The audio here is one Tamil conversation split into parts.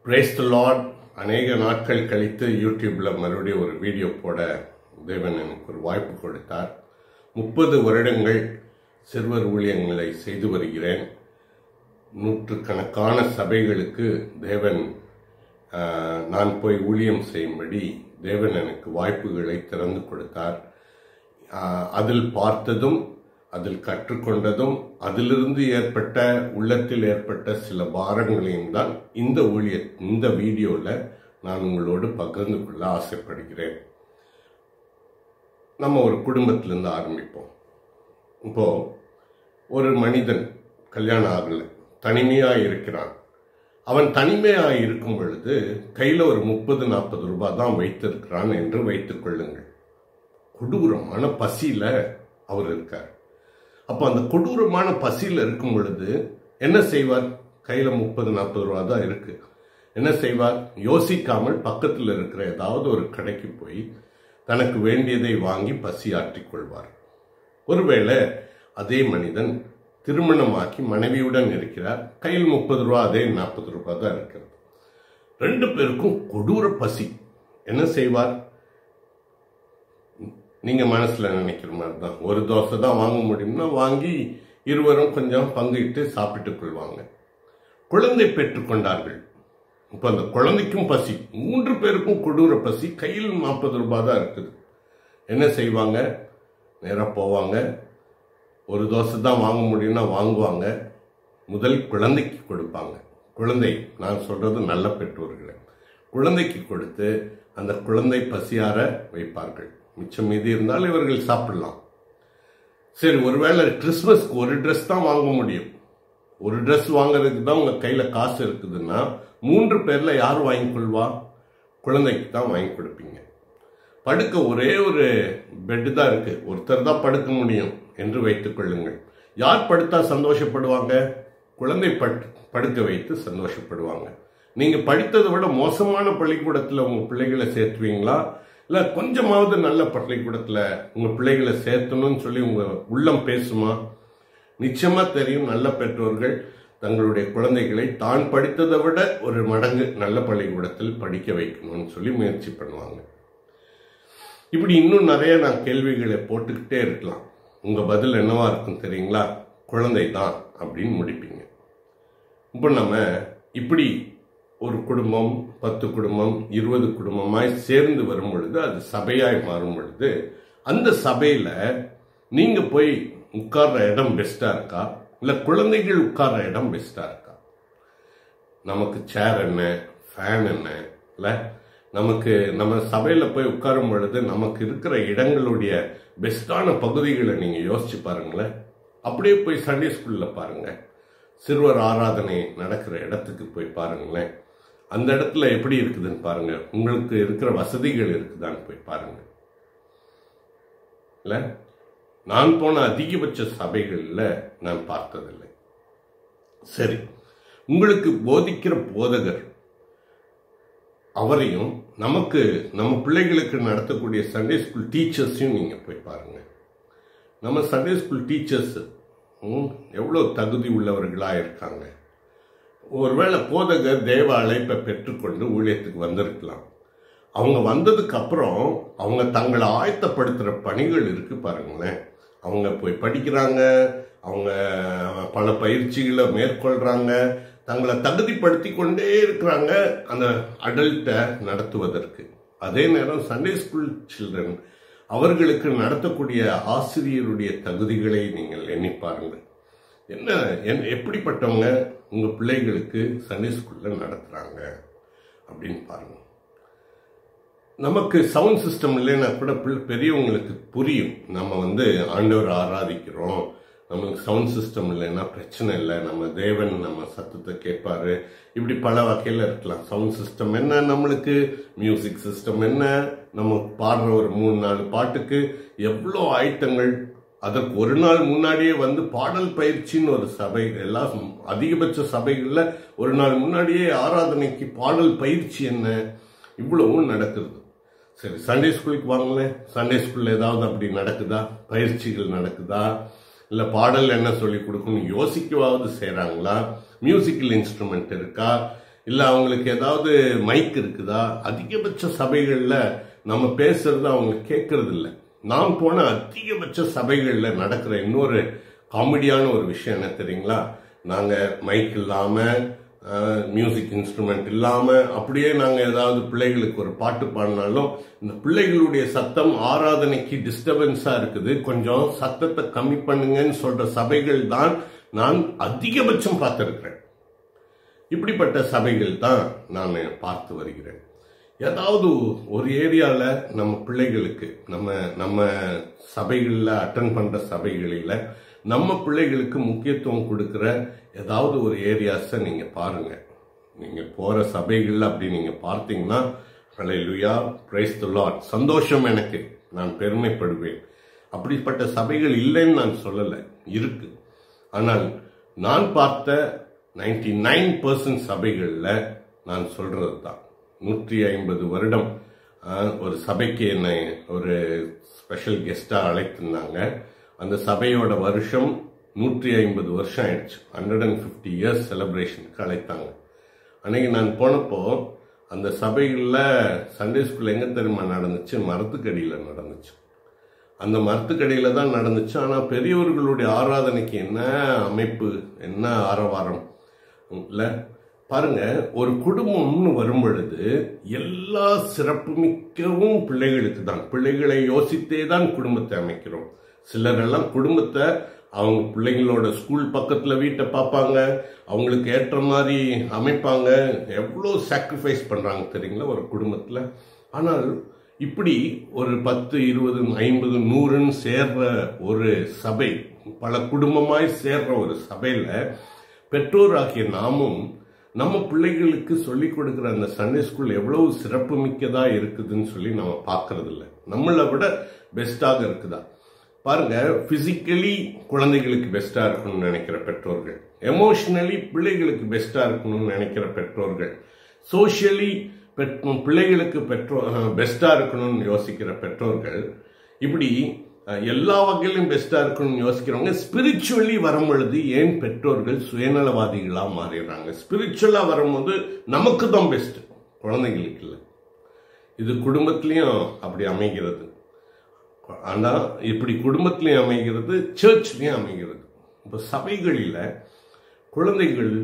பிரேஸ் த லார்ட் அநேக நாட்கள் கழித்து யூடியூப்ல மறுபடியும் ஒரு வீடியோ போட தேவன் எனக்கு ஒரு வாய்ப்பு கொடுத்தார் முப்பது வருடங்கள் சிறுவர் ஊழியங்களை செய்து வருகிறேன் நூற்றுக்கணக்கான சபைகளுக்கு தேவன் ஆஹ், நான் போய் ஊழியம் செய்யும்படி தேவன் எனக்கு வாய்ப்புகளை திறந்து கொடுத்தார் ஆஹ், அதில் பார்த்ததும் அதில் கற்றுக்கொண்டதும் அதிலிருந்து ஏற்பட்ட உள்ளத்தில் ஏற்பட்ட சில பாரங்களையும் தான் இந்த ஊழிய இந்த வீடியோவில் நான் உங்களோடு பகிர்ந்து கொள்ள ஆசைப்படுகிறேன் நம்ம ஒரு குடும்பத்திலிருந்து ஆரம்பிப்போம் இப்போ ஒரு மனிதன் கல்யாணம் ஆகல தனிமையா இருக்கிறான் அவன் தனிமையா இருக்கும் பொழுது கையில ஒரு முப்பது நாற்பது ரூபாய் தான் வைத்திருக்கிறான் என்று வைத்துக் கொள்ளுங்கள் கொடூரமான பசியில அவர் இருக்கார் அப்போ அந்த கொடூரமான பசியில இருக்கும் பொழுது என்ன செய்வார் கையில முப்பது நாற்பது ரூபா தான் இருக்கு என்ன செய்வார் யோசிக்காமல் பக்கத்தில் இருக்கிற ஏதாவது ஒரு கடைக்கு போய் தனக்கு வேண்டியதை வாங்கி பசி ஆற்றிக் கொள்வார் ஒருவேளை அதே மனிதன் திருமணமாக்கி மனைவியுடன் இருக்கிறார் கையில் முப்பது ரூபா அதே நாற்பது ரூபாய் தான் இருக்கிறது ரெண்டு பேருக்கும் கொடூர பசி என்ன செய்வார் நீங்க மனசுல நினைக்கிற மாதிரி தான் ஒரு தோசை தான் வாங்க முடியும்னா வாங்கி இருவரும் கொஞ்சம் பங்கிட்டு சாப்பிட்டுக் கொள்வாங்க குழந்தை பெற்றுக்கொண்டார்கள் இப்ப அந்த குழந்தைக்கும் பசி மூன்று பேருக்கும் கொடூர பசி கையில் நாற்பது ரூபாய் தான் இருக்குது என்ன செய்வாங்க நேரா போவாங்க ஒரு தோசை தான் வாங்க முடியும்னா வாங்குவாங்க முதல் குழந்தைக்கு கொடுப்பாங்க குழந்தை நான் சொல்றது நல்ல பெற்றோர்களை குழந்தைக்கு கொடுத்து அந்த குழந்தை பசியார வைப்பார்கள் மிச்சம் மீதி இருந்தால் இவர்கள் சாப்பிடலாம் சரி ஒருவேளை கிறிஸ்மஸ்க்கு ஒரு ட்ரெஸ் தான் வாங்க முடியும் ஒரு ட்ரெஸ் வாங்குறதுக்கு தான் உங்க கையில காசு இருக்குதுன்னா மூன்று பேர்ல யார் வாங்கி கொள்வா குழந்தைக்கு தான் வாங்கி கொடுப்பீங்க படுக்க ஒரே ஒரு பெட்டு தான் இருக்கு ஒருத்தர் தான் படுக்க முடியும் என்று வைத்துக் கொள்ளுங்கள் யார் படுத்தா சந்தோஷப்படுவாங்க குழந்தை பட்- படுக்க வைத்து சந்தோஷப்படுவாங்க நீங்க படித்ததை விட மோசமான பள்ளிக்கூடத்துல உங்க பிள்ளைகளை சேர்த்துவீங்களா இல்ல கொஞ்சமாவது நல்ல பள்ளிக்கூடத்துல உங்க பிள்ளைகளை சேர்த்தணும்னு சொல்லி உங்க உள்ளம் பேசுமா நிச்சயமா தெரியும் நல்ல பெற்றோர்கள் தங்களுடைய குழந்தைகளை தான் படித்ததை விட ஒரு மடங்கு நல்ல பள்ளிக்கூடத்தில் படிக்க வைக்கணும்னு சொல்லி முயற்சி பண்ணுவாங்க இப்படி இன்னும் நிறைய நான் கேள்விகளை போட்டுக்கிட்டே இருக்கலாம் உங்க பதில் என்னவா இருக்கும் தெரியுங்களா குழந்தை தான் அப்படின்னு முடிப்பீங்க இப்போ நம்ம இப்படி ஒரு குடும்பம் பத்து குடும்பம் இருபது குடும்பமாய் சேர்ந்து வரும் பொழுது அது சபையாய் மாறும் பொழுது அந்த சபையில நீங்க போய் உட்கார்ற இடம் பெஸ்டா இருக்கா இல்ல குழந்தைகள் உட்கார்ற இடம் பெஸ்டா இருக்கா நமக்கு சேர் என்ன ஃபேன் என்ன இல்ல நமக்கு நம்ம சபையில போய் உட்காரும் பொழுது நமக்கு இருக்கிற இடங்களுடைய பெஸ்டான பகுதிகளை நீங்க யோசிச்சு பாருங்களேன் அப்படியே போய் சண்டே ஸ்கூல்ல பாருங்க சிறுவர் ஆராதனை நடக்கிற இடத்துக்கு போய் பாருங்களேன் அந்த இடத்துல எப்படி இருக்குதுன்னு பாருங்க உங்களுக்கு இருக்கிற வசதிகள் இருக்குதான்னு போய் பாருங்க இல்ல நான் போன அதிகபட்ச சபைகள்ல நான் பார்த்ததில்லை சரி உங்களுக்கு போதிக்கிற போதகர் அவரையும் நமக்கு நம்ம பிள்ளைகளுக்கு நடத்தக்கூடிய சண்டே ஸ்கூல் டீச்சர்ஸையும் நீங்க போய் பாருங்க நம்ம சண்டே ஸ்கூல் டீச்சர்ஸ் எவ்வளோ தகுதி உள்ளவர்களா இருக்காங்க ஒருவேளை போதகர் தேவ அழைப்பை பெற்றுக்கொண்டு ஊழியத்துக்கு வந்திருக்கலாம் அவங்க வந்ததுக்கு அப்புறம் அவங்க தங்களை ஆயத்தப்படுத்துற பணிகள் இருக்கு பாருங்களேன் அவங்க போய் படிக்கிறாங்க அவங்க பல பயிற்சிகளை மேற்கொள்றாங்க தங்களை தகுதிப்படுத்தி கொண்டே இருக்கிறாங்க அந்த அடல்ட்டை நடத்துவதற்கு அதே நேரம் சண்டே ஸ்கூல் சில்ட்ரன் அவர்களுக்கு நடத்தக்கூடிய ஆசிரியருடைய தகுதிகளை நீங்கள் எண்ணி பாருங்கள் என்ன என்- எப்படிப்பட்டவங்க உங்க பிள்ளைகளுக்கு சண்டே ஸ்கூல்ல நடத்துறாங்க அப்படின்னு பாருங்க நமக்கு சவுண்ட் சிஸ்டம் இல்லைன்னா கூட பிள்ளை- பெரியவங்களுக்கு புரியும் நம்ம வந்து ஆண்டவர் ஆராதிக்கிறோம் நமக்கு சவுண்ட் சிஸ்டம் இல்லைன்னா பிரச்சனை இல்லை நம்ம தேவன் நம்ம சத்தத்தை கேட்பாரு இப்படி பல வகையில இருக்கலாம் சவுண்ட் சிஸ்டம் என்ன நம்மளுக்கு மியூசிக் சிஸ்டம் என்ன நம்ம பாடுற ஒரு மூணு நாலு பாட்டுக்கு எவ்வளோ ஆயத்தங்கள் அதற்கு ஒரு நாள் முன்னாடியே வந்து பாடல் பயிற்சின்னு ஒரு சபை எல்லா அதிகபட்ச சபைகள்ல ஒரு நாள் முன்னாடியே ஆராதனைக்கு பாடல் பயிற்சி என்ன இவ்வளவும் நடக்குது சரி சண்டே ஸ்கூலுக்கு வாங்களேன் சண்டே ஸ்கூல்ல ஏதாவது அப்படி நடக்குதா பயிற்சிகள் நடக்குதா இல்ல பாடல் என்ன சொல்லி கொடுக்கணும் யோசிக்கவாவது செய்றாங்களா மியூசிக்கல் இன்ஸ்ட்ருமெண்ட் இருக்கா இல்லை அவங்களுக்கு ஏதாவது மைக் இருக்குதா அதிகபட்ச சபைகளில் நம்ம பேசுறது அவங்க கேட்கறது இல்லை நான் போன அதிகபட்ச சபைகளில் நடக்கிற இன்னொரு காமெடியான ஒரு விஷயம் என்ன தெரியுங்களா நாங்கள் மைக் இல்லாமல் மியூசிக் இன்ஸ்ட்ருமெண்ட் இல்லாமல் அப்படியே நாங்கள் ஏதாவது பிள்ளைகளுக்கு ஒரு பாட்டு பாடினாலும் இந்த பிள்ளைகளுடைய சத்தம் ஆராதனைக்கு டிஸ்டர்பன்ஸாக இருக்குது கொஞ்சம் சத்தத்தை கம்மி பண்ணுங்கன்னு சொல்கிற சபைகள் தான் நான் அதிகபட்சம் பார்த்துருக்கிறேன் இப்படிப்பட்ட சபைகள் தான் நான் பார்த்து வருகிறேன் ஏதாவது ஒரு ஏரியாவில் நம்ம பிள்ளைகளுக்கு நம்ம நம்ம சபைகளில் அட்டன் பண்ணுற சபைகளில் நம்ம பிள்ளைகளுக்கு முக்கியத்துவம் கொடுக்குற ஏதாவது ஒரு ஏரியாஸை நீங்கள் பாருங்கள் நீங்கள் போகிற சபைகளில் அப்படி நீங்கள் பார்த்தீங்கன்னா ஹalleluya பிரைஸ் த லார்ட் சந்தோஷம் எனக்கு நான் பெருமைப்படுவேன் அப்படிப்பட்ட சபைகள் இல்லைன்னு நான் சொல்லலை இருக்கு ஆனால் நான் பார்த்த நைன்டி நைன் பர்சன்ட் சபைகளில் நான் சொல்றது தான் நூற்றி ஐம்பது வருடம் ஆஹ், ஒரு சபைக்கு என்னை ஒரு ஸ்பெஷல் கெஸ்டாக அழைத்திருந்தாங்க அந்த சபையோட வருஷம் நூற்றி ஐம்பது வருஷம் ஆயிடுச்சு ஹண்ட்ரட் அண்ட் ஃபிஃப்டி இயர்ஸ் செலிப்ரேஷனுக்கு அழைத்தாங்க அன்னைக்கு நான் போனப்போ அந்த சபைகளில் சண்டே ஸ்கூல் எங்கே தெரியுமா நடந்துச்சு மரத்துக்கடியில் நடந்துச்சு அந்த மரத்துக்கடியில் தான் நடந்துச்சு ஆனால் பெரியவர்களுடைய ஆராதனைக்கு என்ன அமைப்பு என்ன ஆரவாரம் இல்லை பாருங்க ஒரு குடும்பம்னு வரும் பொழுது எல்லா சிறப்புமிக்கவும் பிள்ளைகளுக்கு தான் பிள்ளைகளை யோசித்தே தான் குடும்பத்தை அமைக்கிறோம் சிலரெல்லாம் குடும்பத்தை அவங்க பிள்ளைங்களோட ஸ்கூல் பக்கத்தில் வீட்டை பார்ப்பாங்க அவங்களுக்கு ஏற்ற மாதிரி அமைப்பாங்க எவ்வளோ சாக்ரிஃபைஸ் பண்ணுறாங்க தெரியுங்களா ஒரு குடும்பத்தில் ஆனால் இப்படி ஒரு பத்து இருபது ஐம்பது நூறுன்னு சேர்ற ஒரு சபை பல குடும்பமாய் சேர்ற ஒரு சபையில் பெற்றோராகிய நாமும் நம்ம பிள்ளைகளுக்கு சொல்லிக் கொடுக்குற அந்த சண்டே ஸ்கூல் எவ்வளவு சிறப்பு மிக்கதா இருக்குதுன்னு சொல்லி நம்ம பார்க்கறது இல்ல நம்மளை விட பெஸ்டாக இருக்குதா பாருங்க பிசிக்கலி குழந்தைகளுக்கு பெஸ்டா இருக்கணும்னு நினைக்கிற பெற்றோர்கள் எமோஷனலி பிள்ளைகளுக்கு பெஸ்டா இருக்கணும்னு நினைக்கிற பெற்றோர்கள் சோஷியலி பிள்ளைகளுக்கு பெற்றோ பெஸ்டா இருக்கணும்னு யோசிக்கிற பெற்றோர்கள் இப்படி அஹ், எல்லா வகையிலும் பெஸ்டா இருக்கணும்னு யோசிக்கிறவங்க ஸ்பிரிச்சுவலி வரும் பொழுது ஏன் பெற்றோர்கள் சுயநலவாதிகளா மாறிடுறாங்க ஸ்பிரிச்சுவலா வரும்போது நமக்கு தான் பெஸ்ட் குழந்தைங்களுக்கு இல்லை இது குடும்பத்திலையும் அப்படி அமைகிறது ஆனா இப்படி குடும்பத்திலையும் அமைகிறது சர்ச்லயும் அமைகிறது இப்போ சபைகளில் குழந்தைகள்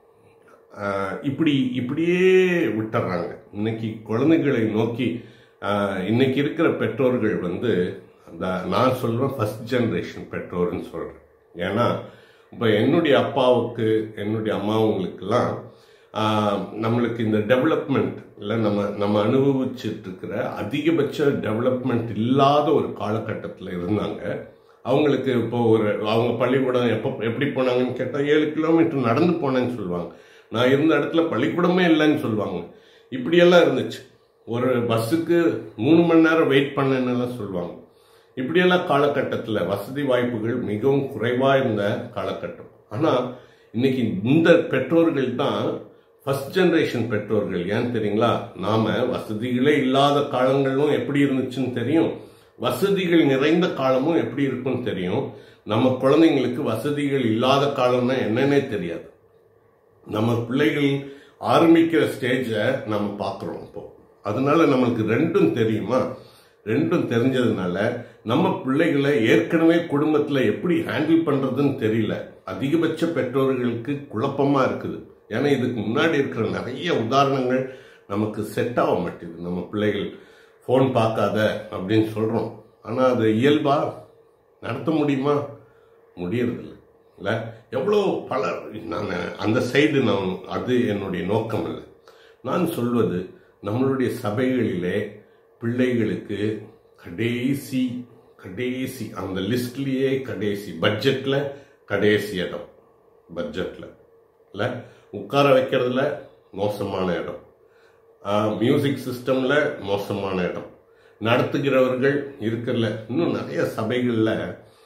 ஆஹ், இப்படி இப்படியே விட்டுறாங்க இன்னைக்கு குழந்தைகளை நோக்கி ஆஹ், இன்னைக்கு இருக்கிற பெற்றோர்கள் வந்து அந்த நான் சொல்றேன் ஃபர்ஸ்ட் ஜெனரேஷன் பெற்றோர்னு சொல்றேன் ஏன்னா இப்போ என்னுடைய அப்பாவுக்கு என்னுடைய அம்மாவுங்களுக்கெல்லாம் ஆஹ், நம்மளுக்கு இந்த டெவலப்மெண்ட் இல்லை நம்ம நம்ம அனுபவிச்சுட்டு இருக்கிற அதிகபட்ச டெவலப்மெண்ட் இல்லாத ஒரு காலகட்டத்தில் இருந்தாங்க அவங்களுக்கு இப்போ ஒரு அவங்க பள்ளிக்கூடம் எப்போ எப்படி போனாங்கன்னு கேட்டால் ஏழு கிலோமீட்டர் நடந்து போனேன்னு சொல்லுவாங்க நான் இருந்த இடத்துல பள்ளிக்கூடமே இல்லைன்னு சொல்லுவாங்க இப்படியெல்லாம் இருந்துச்சு ஒரு பஸ்ஸுக்கு மூணு மணி நேரம் வெயிட் பண்ணேன்னெல்லாம் சொல்லுவாங்க இப்படியெல்லாம் காலகட்டத்தில் வசதி வாய்ப்புகள் மிகவும் குறைவாக இருந்த காலகட்டம் ஆனால் இன்னைக்கு இந்த பெற்றோர்கள் தான் ஃபர்ஸ்ட் ஜெனரேஷன் பெற்றோர்கள் ஏன் தெரியுங்களா நாம வசதிகளே இல்லாத காலங்களும் எப்படி இருந்துச்சுன்னு தெரியும் வசதிகள் நிறைந்த காலமும் எப்படி இருக்கும்னு தெரியும் நம்ம குழந்தைங்களுக்கு வசதிகள் இல்லாத காலம்னா என்னன்னே தெரியாது நம்ம பிள்ளைகள் ஆரம்பிக்கிற ஸ்டேஜை நம்ம பார்க்குறோம் இப்போ அதனால நம்மளுக்கு ரெண்டும் தெரியுமா ரெண்டும் தெரிஞ்சதுனால நம்ம பிள்ளைகளை ஏற்கனவே குடும்பத்தில் எப்படி ஹேண்டில் பண்ணுறதுன்னு தெரியல அதிகபட்ச பெற்றோர்களுக்கு குழப்பமா இருக்குது ஏன்னா இதுக்கு முன்னாடி இருக்கிற நிறைய உதாரணங்கள் நமக்கு செட் ஆக மாட்டேங்குது நம்ம பிள்ளைகள் ஃபோன் பார்க்காத அப்படின்னு சொல்கிறோம் ஆனால் அது இயல்பா நடத்த முடியுமா முடியறதில்ல இல்லை எவ்வளோ பல நான் அந்த சைடு நான் அது என்னுடைய நோக்கம் இல்லை நான் சொல்வது நம்மளுடைய சபைகளிலே பிள்ளைகளுக்கு கடைசி கடைசி அந்த லிஸ்ட்லேயே கடைசி பட்ஜெட்டில் கடைசி இடம் பட்ஜெட்டில் இல்லை உட்கார வைக்கிறதுல மோசமான இடம் மியூசிக் சிஸ்டமில் மோசமான இடம் நடத்துகிறவர்கள் இருக்கிறல இன்னும் நிறைய சபைகளில்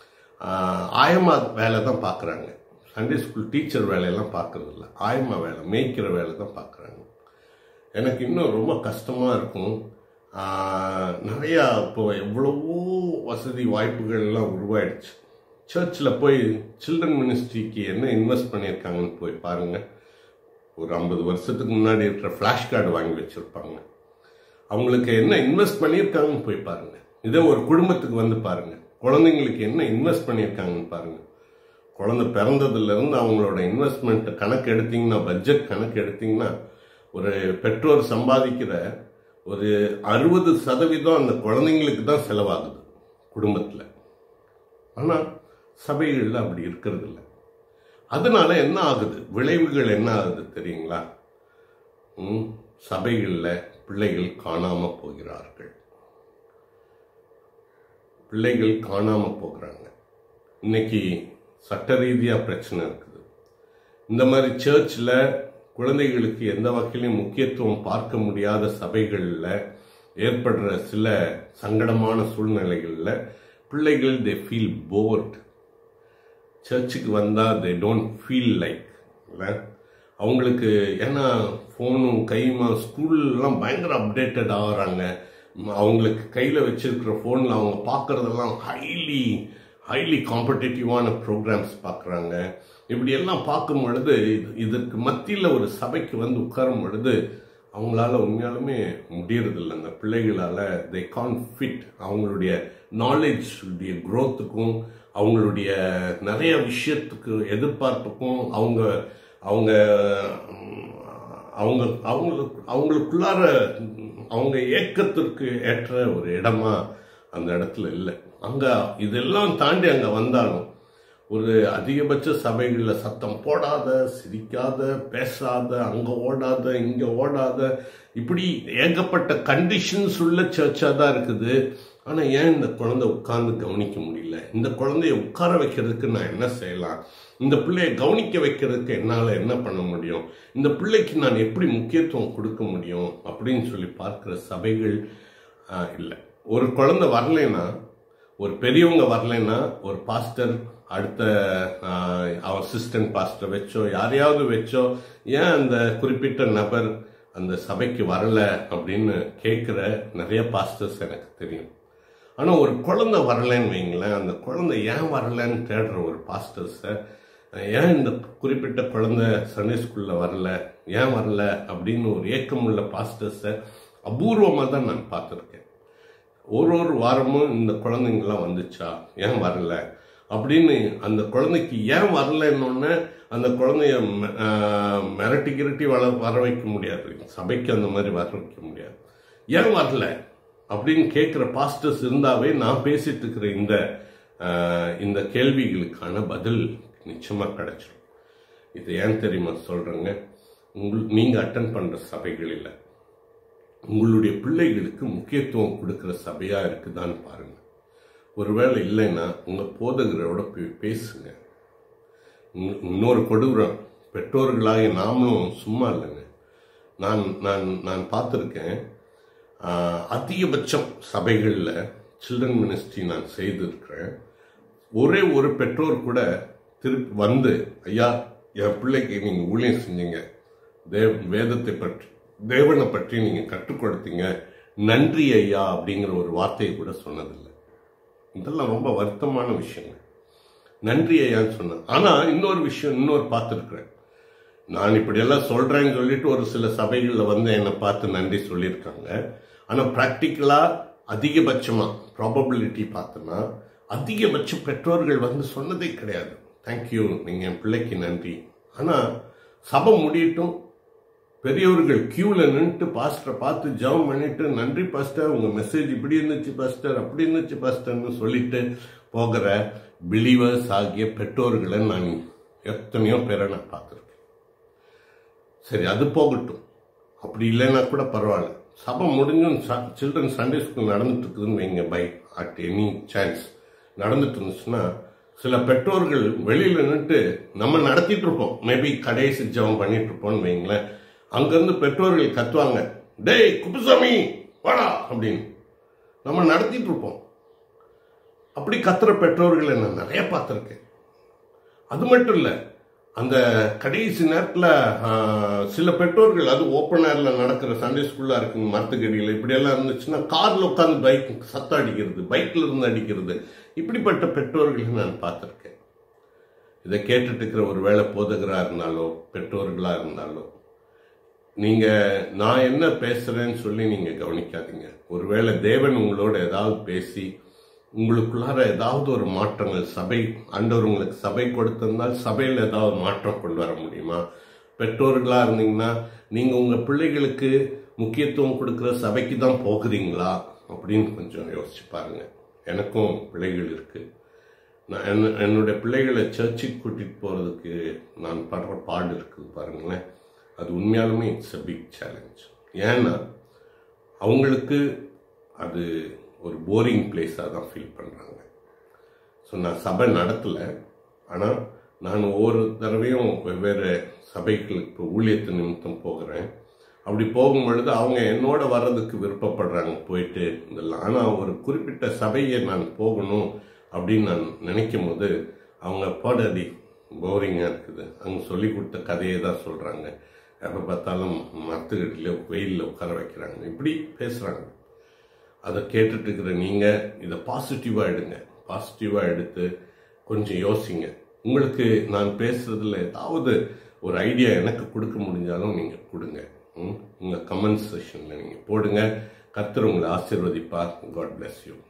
ஆயமா வேலை தான் பார்க்குறாங்க சண்டே ஸ்கூல் டீச்சர் வேலையெல்லாம் பார்க்கறது இல்ல ஆயமா வேலை மேய்க்கிற வேலை தான் பார்க்குறாங்க எனக்கு இன்னும் ரொம்ப கஷ்டமாக இருக்கும் ஆஹ், நிறையா இப்போ எவ்வளவோ வசதி வாய்ப்புகள் எல்லாம் உருவாயிடுச்சு சர்ச்சில் போய் சில்ட்ரன் மினிஸ்ட்ரிக்கு என்ன இன்வெஸ்ட் பண்ணியிருக்காங்கன்னு போய் பாருங்கள் ஒரு ஐம்பது வருஷத்துக்கு முன்னாடி இருக்கிற ஃப்ளாஷ் கார்டு வாங்கி வச்சிருப்பாங்க அவங்களுக்கு என்ன இன்வெஸ்ட் பண்ணியிருக்காங்கன்னு போய் பாருங்க இதே ஒரு குடும்பத்துக்கு வந்து பாருங்க குழந்தைங்களுக்கு என்ன இன்வெஸ்ட் பண்ணியிருக்காங்கன்னு பாருங்க குழந்தை பிறந்ததுல இருந்து அவங்களோட இன்வெஸ்ட்மெண்ட் கணக்கு எடுத்தீங்கன்னா பட்ஜெட் கணக்கு எடுத்தீங்கன்னா ஒரு பெற்றோர் சம்பாதிக்கிற ஒரு அறுபது சதவீதம் அந்த குழந்தைங்களுக்கு தான் செலவாகுது குடும்பத்தில் ஆனால் சபைகளில் அப்படி இருக்கிறது இல்லை அதனால என்ன ஆகுது விளைவுகள் என்ன ஆகுது தெரியுங்களா ம், சபைகளில் பிள்ளைகள் காணாம போகிறார்கள் பிள்ளைகள் காணாம போகிறாங்க இன்னைக்கு சட்ட ரீதியா பிரச்சனை இருக்குது இந்த மாதிரி சர்ச்சில் குழந்தைகளுக்கு எந்த வகையிலும் முக்கியத்துவம் பார்க்க முடியாத சபைகளில் ஏற்படுற சில சங்கடமான சூழ்நிலைகளில் பிள்ளைகள் தே ஃபீல் போர்ட் சர்ச்சுக்கு வந்தால் தே டோன்ட் ஃபீல் லைக் அவங்களுக்கு ஏன்னா ஃபோனும் கையுமா ஸ்கூல்லாம் பயங்கர அப்டேட்டட் ஆகுறாங்க ம, அவங்களுக்கு கையில் வச்சிருக்கிற ஃபோனில் அவங்க பார்க்குறதெல்லாம் ஹைலி ஹைலி காம்படிட்டிவான ப்ரோக்ராம்ஸ் பார்க்குறாங்க இப்படி எல்லாம் பார்க்கும் பொழுது இது- இதற்கு மத்தியில் ஒரு சபைக்கு வந்து உட்காரும் பொழுது அவங்களால உண்மையாலுமே முடியறதில்ல அந்த பிள்ளைகளால தே கான் ஃபிட் அவங்களுடைய நாலேஜ் உடைய growth-க்கும் அவங்களுடைய நிறைய விஷயத்துக்கு எதிர்பார்ப்புக்கும் அவங்க அவங்க உம், அவங்க அவங்களுக்கு அவங்களுக்குள்ளார உம், அவங்க ஏக்கத்திற்கு ஏற்ற ஒரு இடமா அந்த இடத்துல இல்லை அங்க இதெல்லாம் தாண்டி அங்க வந்தாலும் ஒரு அதிகபட்ச சபைகள்ல சத்தம் போடாத சிரிக்காத பேசாத அங்க ஓடாத இங்க ஓடாத இப்படி ஏகப்பட்ட கண்டிஷன்ஸ் உள்ள சர்ச்சா தான் இருக்குது ஆனா ஏன் இந்த குழந்தை உட்கார்ந்து கவனிக்க முடியல இந்த குழந்தைய உட்கார வைக்கிறதுக்கு நான் என்ன செய்யலாம் இந்த பிள்ளைய கவனிக்க வைக்கிறதுக்கு என்னால என்ன பண்ண முடியும் இந்த பிள்ளைக்கு நான் எப்படி முக்கியத்துவம் கொடுக்க முடியும் அப்படின்னு சொல்லி பார்க்கிற சபைகள் ஆஹ், இல்லை ஒரு குழந்தை வரலைன்னா ஒரு பெரியவங்க வரலைன்னா ஒரு பாஸ்டர் அடுத்த அசிஸ்டன்ட் பாஸ்டர் வச்சோ யாரையாவது வச்சோ ஏன் அந்த குறிப்பிட்ட நபர் அந்த சபைக்கு வரல அப்படின்னு கேட்குற நிறைய பாஸ்டர்ஸ் எனக்கு தெரியும் ஆனால் ஒரு குழந்தை வரலைன்னு வைங்களேன் அந்த குழந்தை ஏன் வரலன்னு தேடுற ஒரு பாஸ்டர்ஸை ஏன் இந்த குறிப்பிட்ட குழந்தை சண்டே ஸ்கூலில் வரல ஏன் வரல அப்படின்னு ஒரு ஏக்கம் உள்ள பாஸ்டர்ஸை அபூர்வமாக தான் நான் பார்த்துருக்கேன் ஒரு ஒரு வாரமும் இந்த குழந்தைங்களாம் வந்துச்சா ஏன் வரல அப்படின்னு அந்த குழந்தைக்கு ஏன் வரலன்னொன்னே அந்த குழந்தைய ம- ஆஹ் மிரட்டி கிரட்டி வள வர வைக்க முடியாது சபைக்கு அந்த மாதிரி வர வைக்க முடியாது ஏன் வரல அப்படின்னு கேட்குற பாஸ்டர்ஸ் இருந்தாவே நான் பேசிட்டு இருக்கிற இந்த ஆஹ் இந்த கேள்விகளுக்கான பதில் நிச்சயமா கிடைச்சிடும் இது ஏன் தெரியுமா சொல்றேங்க உங்கள் நீங்க அட்டன் பண்ற சபைகள் இல்லை உங்களுடைய பிள்ளைகளுக்கு முக்கியத்துவம் கொடுக்கிற சபையா இருக்குதான்னு பாருங்க ஒருவேளை இல்லைன்னா உங்க போதகரோட போய் பேசுங்க இன்னும் இன்னொரு கொடூரம் பெற்றோர்களாகிய நாமளும் சும்மா இல்லைங்க நான் நான் நான் பார்த்துருக்கேன் ஆஹ், அதிகபட்சம் சபைகளில் சில்ட்ரன் மினிஸ்ட்ரி நான் செய்திருக்கிறேன் ஒரே ஒரு பெற்றோர் கூட திருப்பி வந்து ஐயா என் பிள்ளைக்கு நீங்கள் ஊழியம் செஞ்சீங்க தேவ வேதத்தை பற்றி தேவனை பற்றி நீங்கள் கற்றுக் கொடுத்தீங்க நன்றி ஐயா அப்படிங்கிற ஒரு வார்த்தையை கூட சொன்னதில்லை இதெல்லாம் ரொம்ப வருத்தமான விஷயங்க நன்றி ஐயான்னு சொன்னேன் ஆனால் இன்னொரு விஷயம் இன்னொரு பார்த்துருக்குறேன் நான் இப்படியெல்லாம் சொல்கிறேன்னு சொல்லிட்டு ஒரு சில சபைகளில் வந்து என்னை பார்த்து நன்றி சொல்லியிருக்காங்க ஆனால் ப்ராக்டிக்கலாக அதிகபட்சமாக ப்ராபபிலிட்டி பார்த்தோன்னா அதிகபட்ச பெற்றோர்கள் வந்து சொன்னதே கிடையாது தேங்க்யூ நீங்கள் என் பிள்ளைக்கு நன்றி ஆனால் சபை முடியட்டும் பெரியவர்கள் கியூல நின்றுட்டு பாஸ்டரை பார்த்து ஜெபம் பண்ணிட்டு நன்றி பாஸ்டர் உங்க மெசேஜ் இப்படி இருந்துச்சு பாஸ்டர் அப்படி இருந்துச்சு பாஸ்டர்னு சொல்லிட்டு போகிற பிலீவர்ஸ் ஆகிய பெற்றோர்களை நான் எத்தனையோ பேரை நான் பார்த்துருக்கேன் சரி அது போகட்டும் அப்படி இல்லைன்னா கூட பரவாயில்ல சபை முடிஞ்சும் சில்ட்ரன் சண்டே ஸ்கூல் நடந்துட்டு இருக்குதுன்னு வைங்க பை அட் எனி சான்ஸ் நடந்துட்டு இருந்துச்சுன்னா சில பெற்றோர்கள் வெளியில நின்னுட்டு நம்ம நடத்திட்டு இருப்போம் மேபி கடைசி ஜெபம் பண்ணிட்டு இருப்போம்னு வைங்களேன் அங்கிருந்து பெற்றோர்கள் கத்துவாங்க டேய் குப்புசாமி வாடா அப்படின்னு நம்ம நடத்திட்டு இருப்போம் அப்படி கத்துற பெற்றோர்களை நான் நிறைய பார்த்துருக்கேன் அது மட்டும் இல்லை அந்த கடைசி நேரத்தில் சில பெற்றோர்கள் அது ஓப்பன் ஏரில் நடக்கிற சண்டே ஸ்கூலாக இருக்குங்க மரத்துக்கடியில் இப்படியெல்லாம் இருந்துச்சுன்னா காரில் உட்காந்து பைக் சத்தம் அடிக்கிறது பைக்கில் இருந்து அடிக்கிறது இப்படிப்பட்ட பெற்றோர்களை நான் பார்த்துருக்கேன் இதை கேட்டுட்டு இருக்கிற ஒரு வேளை போதகராக இருந்தாலோ பெற்றோர்களாக இருந்தாலோ நீங்க நான் என்ன பேசுறேன்னு சொல்லி நீங்க கவனிக்காதீங்க ஒருவேளை தேவன் உங்களோட ஏதாவது பேசி உங்களுக்குள்ளார ஏதாவது ஒரு மாற்றங்கள் சபை ஆண்டவர் உங்களுக்கு சபை கொடுத்திருந்தால் சபையில் ஏதாவது மாற்றம் கொண்டு வர முடியுமா பெற்றோர்களா இருந்தீங்கன்னா நீங்க உங்க பிள்ளைகளுக்கு முக்கியத்துவம் கொடுக்கிற சபைக்கு தான் போகிறீங்களா அப்படின்னு கொஞ்சம் யோசிச்சு பாருங்க எனக்கும் பிள்ளைகள் இருக்கு நான் என்ன- என்னுடைய பிள்ளைகளை சர்ச்சுக்கு கூட்டிட்டு போறதுக்கு நான் படுற பாடு இருக்குது பாருங்களேன் அது உண்மையாலுமே இட்ஸ் அ பிக் சேலஞ்ச் ஏன்னா அவங்களுக்கு அது ஒரு போரிங் பிளேஸாக தான் ஃபீல் பண்ணுறாங்க ஸோ நான் சபை நடத்தலை ஆனால் நான் ஒவ்வொரு தடவையும் வெவ்வேறு சபைகளுக்கு இப்போ ஊழியத்து நிமித்தம் போகிறேன் அப்படி போகும் பொழுது அவங்க என்னோட வர்றதுக்கு விருப்பப்படுறாங்க போயிட்டு இதெல்லாம் ஆனால் ஒரு குறிப்பிட்ட சபையை நான் போகணும் அப்படின்னு நான் நினைக்கும் போது அவங்க பாடடி போரிங்காக இருக்குது அவங்க சொல்லி கொடுத்த கதையை தான் சொல்கிறாங்க எப்போ பார்த்தாலும் மரத்துக்கட்டில் வெயிலில் உட்கார வைக்கிறாங்க இப்படி பேசுகிறாங்க அதை கேட்டுட்டு இருக்கிற நீங்கள் இதை பாசிட்டிவாக எடுங்க பாசிட்டிவாக எடுத்து கொஞ்சம் யோசிங்க உங்களுக்கு நான் பேசுறதுல ஏதாவது ஒரு ஐடியா எனக்கு கொடுக்க முடிஞ்சாலும் நீங்கள் கொடுங்க ம்? உங்க கமெண்ட் செஷனில் நீங்கள் போடுங்க கர்த்தர் உங்களை ஆசீர்வதிப்பார் காட் bless யூ